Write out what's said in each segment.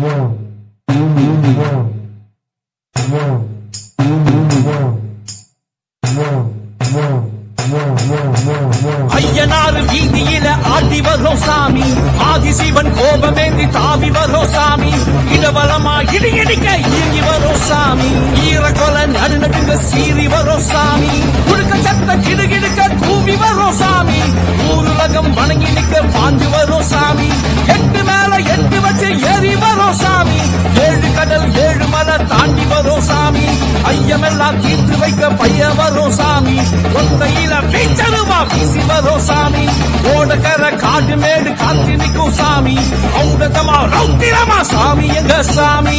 ஐயனாறு வீதியில ஆடி வரும் சாமி ஆதிசிவன் கோபமேந்தி தாவி வரும் சாமி இடவலமா இடி இடிக்க இறங்கி வரும் சாமி ஈரக்கொல நடுநடுங்க சீறி வரும் சாமி குடுக்க சத்த கிடுகிடுக்க கூவி வரும் சாமி ஊருலகம் வணங்கி நிக்க பாஞ்சு வரும் சாமி எட்டு மேல எட்டு வச்சு ஏறி வரும் சாமி ஏழு கடல் ஏழு மலை தாண்டி வரும் சாமி ஐயமெல்லாம் தீர்த்து வைக்க பைய வரும் சாமி ஒத்தையில வீச்சருவா வீசி வரும் சாமி ஓடக்கர காடு மேடு காத்தி நிற்கும் சாமி ஔடதமா ரௌத்திரமா சாமி எங்க சாமி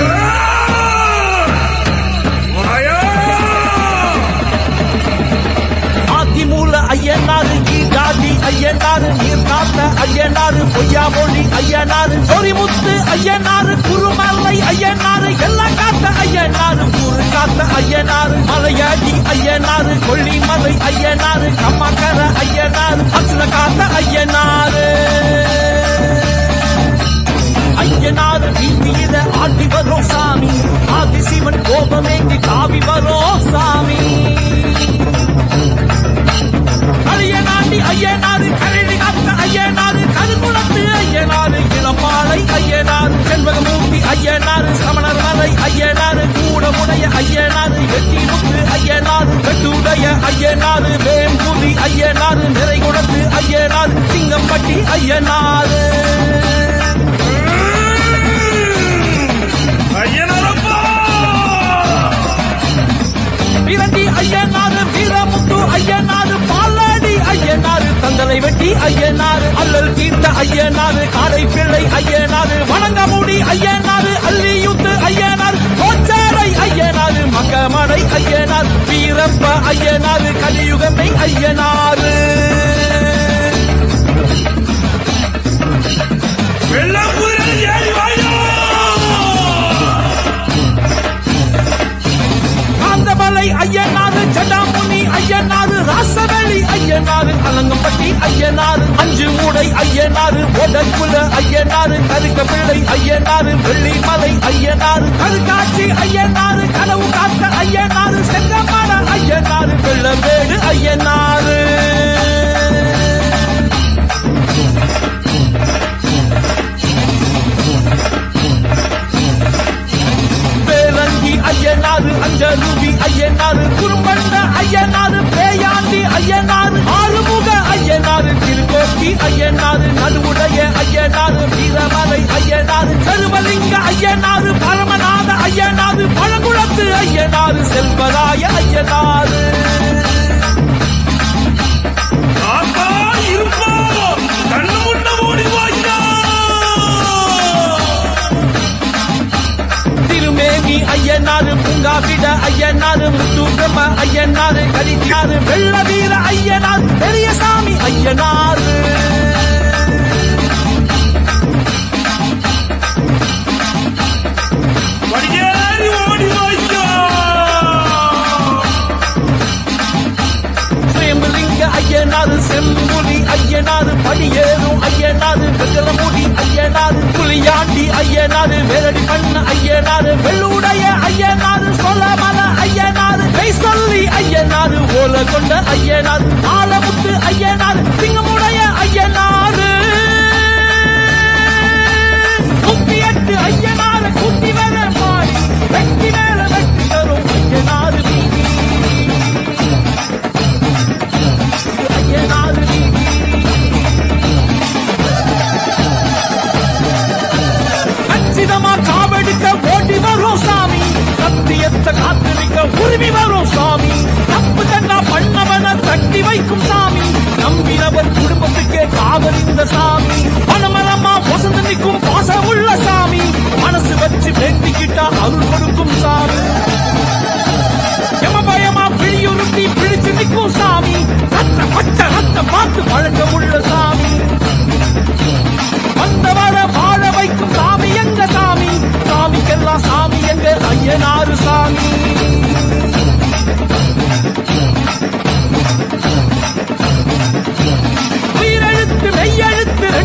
ஆதிமூல ஐயனாரு ஈடாதி ஐயனாரு நீர் காத்த ஐயனாரு பொய்யா மொழி ஐயனாரு சொரிமுத்து ஐயனாரு குருமலை ஐயனாரு எல்லாம் காத்த ஐயனாரு ஊரு காத்த ஐயனாரு மலையாடி ஐயனாரு கொல்லிமலை ஐயனாரு கம்மக்கர ஐயனாரு அச்சுல காத்த ஐயனாரு ஐயனாரு வீதியில ஆடி வரும் சாமி ஆதிசிவன் கோபமேங்கி தாவி வரும் சாமி அழியனாண்டி ஐயனாரு கரடி காத்த ஐயனாரு கருங்குளத்து ஐயனாரு இளமாலை ஐயனாரு செண்பகமூர்த்தி ஐயனாரு சமணர் மலை ஐயனாரு கூடமுடைய ஐயனாரு வெட்டி முத்து ஐயனாரு வெட்டுடைய ஐயனாரு வேம்புலி ஐயனாரு நிறைகுடத்து ஐயனாரு சிங்கம்பட்டி ஐயனாரு பிரண்டி ஐயனாரு வீரமுத்து ஐயனாரு பாலாடி ஐயனாரு தந்தலை வெட்டி ஐயனாரு அல்லல் தீர்த்த ஐயனாரு காடை பிள்ளை ஐயனாரு வணங்கமுடி ஐயனாரு அல்லியுத்து ஐயனாரு கோச்சாரை ஐயனாரு மகமடை ஐயனார் வீரப்ப ஐயனாரு கலியுகமை ஐயனாரு காந்தமலை ஐயனாரு ஜடாமுனி ஐயனாரு ராசவெளி ஐயனாரு அலங்கம்பட்டி ஐயனாரு அஞ்சு மூடை ஐயனாரு ஒடக்குல ஐயனாரு கருக்க பிள்ளை ஐயனாரு வெள்ளிமலை ஐயனாரு கருக்காட்சி ஐயனாரு கனவு காத்த ஐயனாரு செங்கமர ஐயனாரு வெள்ளவேடு ஐயனாரு பேரங்கி ஐயனாரு அஞ்சருவி ஐயனாரு குறும்பண்ட ஐயனாரு பேயாண்டி ஐயனாரு ஆறுமுக ஐயனாரு திருக்கோட்டி ஐயனாரு நடுவுடைய ஐயனாரு வீரமலை ஐயனாரு கருவலிங்க ஐயனாரு பரமநாத ஐயனாரு பழங்குளத்து ஐயனாரு செல்வராய ஐயனாரு திருமேனி ஐயனாரு பூங்காவிட ஐயனாரு முத்துக்கம்ம ஐயனாரு கலிக்காரு வெள்ள வீர ஐயனார் பெரியசாமி ஐயனாரு சுயம்புலிங்க ஐயனாரு செம்புலி ஐயனாரு படியேறும் ஐயனாரு வெங்கலமுடி ஐயனாரு புலியாண்டி ஐயனாரு வேரடி பண்ண ஐயனாரு வெள்ளுடைய ஐயனாரு சொலமல ஐயனாரு கை சொல்லி ஐயனாரு ஓல கொண்ட ஐயனாரு ஆலமுத்து ஐயனாரு சிங்கமுடைய ஐயனாரு முப்பத்தி எட்டு ஐயனாரு குத்தி வர மாறி வெட்டி மேல வெட்டி தரும் ஐயனாரு வீதி ஐயனாரு வீதி கச்சிதமா காவெடுக்க ஓடி வரும் சாமி சத்தியத்தை காத்து நிற்க உரிமை வரும் சாமி தப்பு தன்னா பண்ணவன தட்டி வைக்கும் சாமி நம்பினவர் குடும்பத்துக்கே காவலிந்த சாமி மனமரமா வசந்து நிற்கும் பாசம் உள்ள சாமி மனசு வச்சு வேண்டிக்கிட்டா அருள் கொடுக்கும் சாமி யமபயமா பிழியுருட்டி பிடிச்சு நிற்கும் சாமி ரத்த பச்சை ரத்தம் பார்த்து வழக்கம் உள்ள சாமி வந்தவர வாழ வைக்கும் சாமி எங்க சாமி சாமிக்கெல்லாம் சாமி எங்க ஐயனாரு சாமி உயிரெழுத்து மெய்யெழுத்து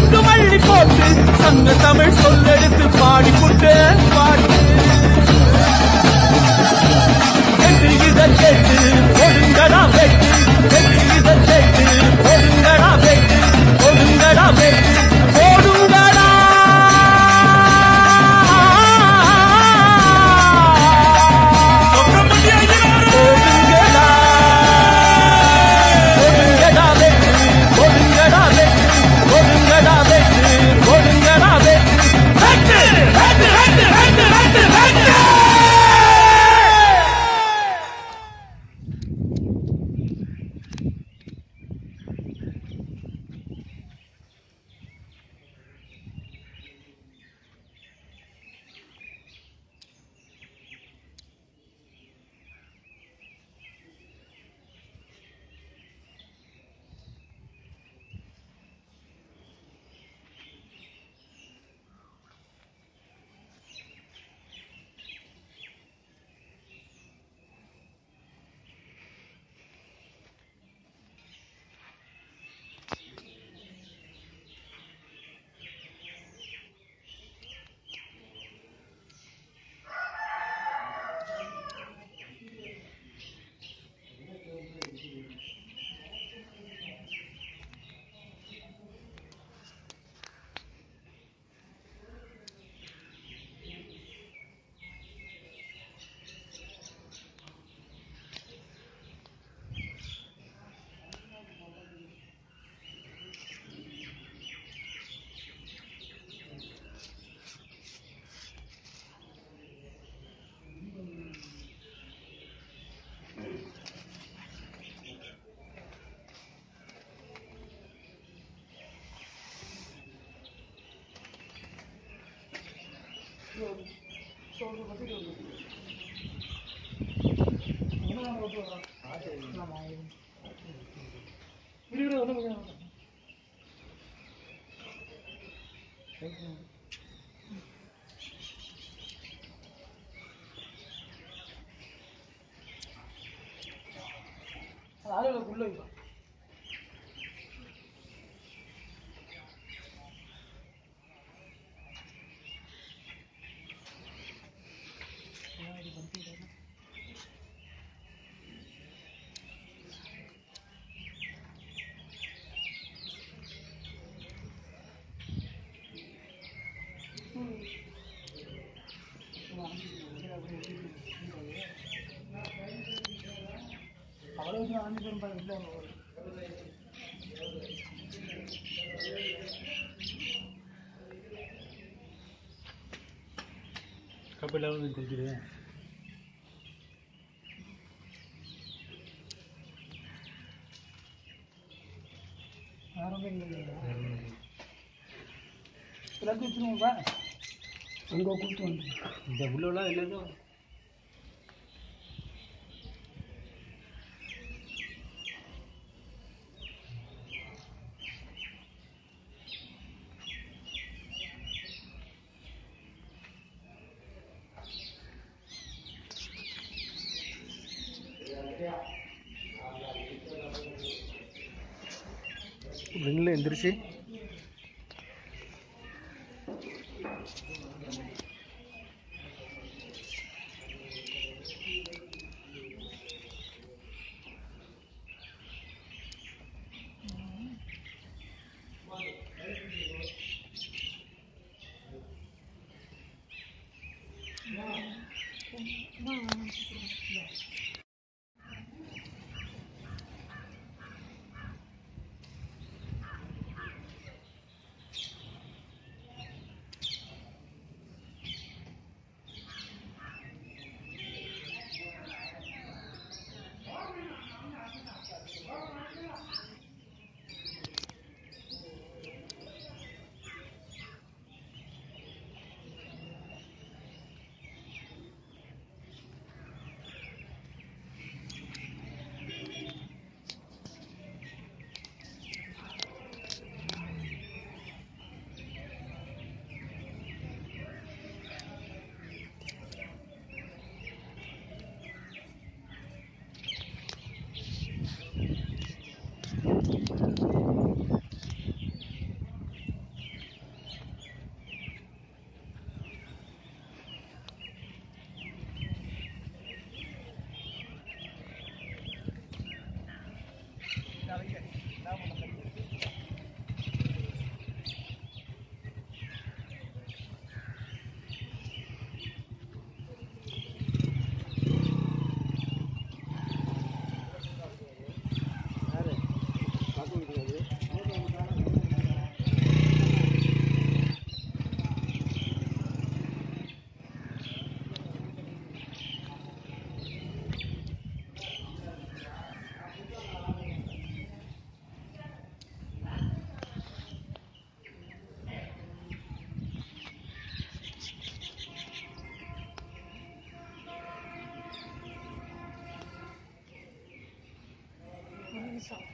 உள்ள அவ்வளவு அஞ்சு பேரும் பாரு இல்லை கப்பல் வந்து கொடுத்துருவேன் யாரும் இல்லை எல்லாத்தையும் வச்சுருவோம்ப்பா அங்கே கொடுத்து வந்து இந்த உள்ளலாம் எல்லாரும் பெண்ணில் எந்திரிச்சு ஒரு நிமிஷம்